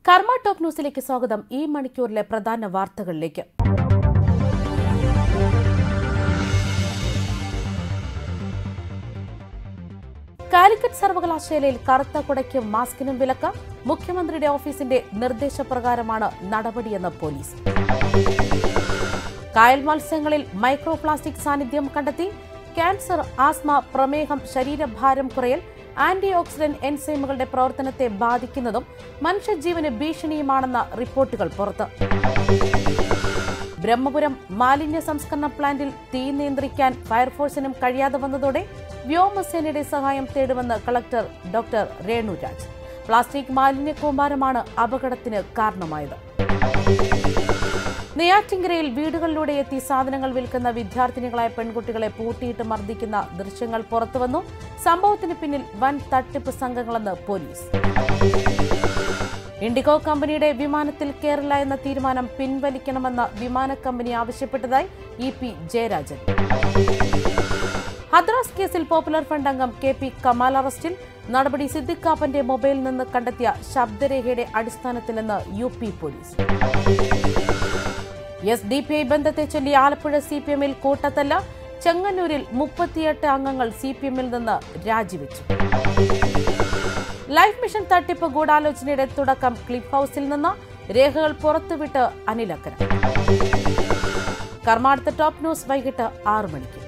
കർമ്മ ടോപ്പ് ന്യൂസിലേക്ക് സ്വാഗതം ഈ മണിക്കൂറിലെ പ്രധാന വാർത്തകളിലേക്ക് കാലിക്കറ്റ് സർവകലാശാലയിൽ കറുത്ത കുടയ്ക്കും മാസ്കിനും വിലക്ക് മുഖ്യമന്ത്രിയുടെ ഓഫീസിന്റെ നിർദ്ദേശപ്രകാരമാണ് നടപടിയെന്ന് പോലീസ് കായൽ മത്സ്യങ്ങളിൽ മൈക്രോ പ്ലാസ്റ്റിക് സാന്നിധ്യം കണ്ടെത്തി ക്യാൻസർ ആസ്മ പ്രമേഹം ശരീരഭാരം കുറയൽ ആന്റി ഓക്സിഡന്റ് എൻസൈമുകളുടെ പ്രവർത്തനത്തെ ബാധിക്കുന്നതും മനുഷ്യജീവന് ഭീഷണിയുമാണെന്ന റിപ്പോർട്ടുകൾ പുറത്ത് ബ്രഹ്മപുരം മാലിന്യ സംസ്കരണ പ്ലാന്റിൽ തീ നിയന്ത്രിക്കാൻ ഫയർഫോഴ്സിനും കഴിയാതെ വന്നതോടെ വ്യോമസേനയുടെ സഹായം തേടുമെന്ന് കളക്ടർ ഡോക്ടർ രേണുരാജ് പ്ലാസ്റ്റിക് മാലിന്യ കൂമ്പാരമാണ് അപകടത്തിന് കാരണമായത് നെയ്യാറ്റിങ്കരയിൽ വീടുകളിലൂടെ എത്തി സാധനങ്ങൾ വിൽക്കുന്ന വിദ്യാർത്ഥിനികളായ പെൺകുട്ടികളെ പൂട്ടിയിട്ട് മർദ്ദിക്കുന്ന ദൃശ്യങ്ങൾ പുറത്തുവന്നു സംഭവത്തിന് പിന്നിൽ വൻ തട്ടിപ്പ് സംഘങ്ങളെന്ന് പോലീസ് ഇൻഡിഗോ കമ്പനിയുടെ വിമാനത്തിൽ കേരള എന്ന തീരുമാനം പിൻവലിക്കണമെന്ന് വിമാന കമ്പനി ആവശ്യപ്പെട്ടതായി ഇ പി ജയരാജൻ ഹദ്രാസ് കേസിൽ പോപ്പുലർ ഫണ്ട് അംഗം കെ പി കമാൽ അറസ്റ്റിൽ നടപടി സിദ്ദിഖ് കാപ്പന്റെ മൊബൈലിൽ നിന്ന് കണ്ടെത്തിയ ശബ്ദരേഖയുടെ അടിസ്ഥാനത്തിലെന്ന് U P police S D P I ബന്ധത്തെ ചൊല്ലി ആലപ്പുഴ സി പി എമ്മിൽ കൂട്ടത്തല്ല ചെങ്ങന്നൂരിൽ മുപ്പത്തിയെട്ട് അംഗങ്ങൾ സി പി എമ്മിൽ നിന്ന് രാജിവെച്ചു ലൈഫ് മിഷൻ തട്ടിപ്പ് ഗൂഢാലോചനയുടെ തുടക്കം ക്ലിഫ് ഹൌസിൽ നിന്ന് രേഖകൾ പുറത്തുവിട്ട് അനിലക്കര കർമാടത്തെ ടോപ്പ് ന്യൂസ് വൈകിട്ട് ആറു മണിക്ക്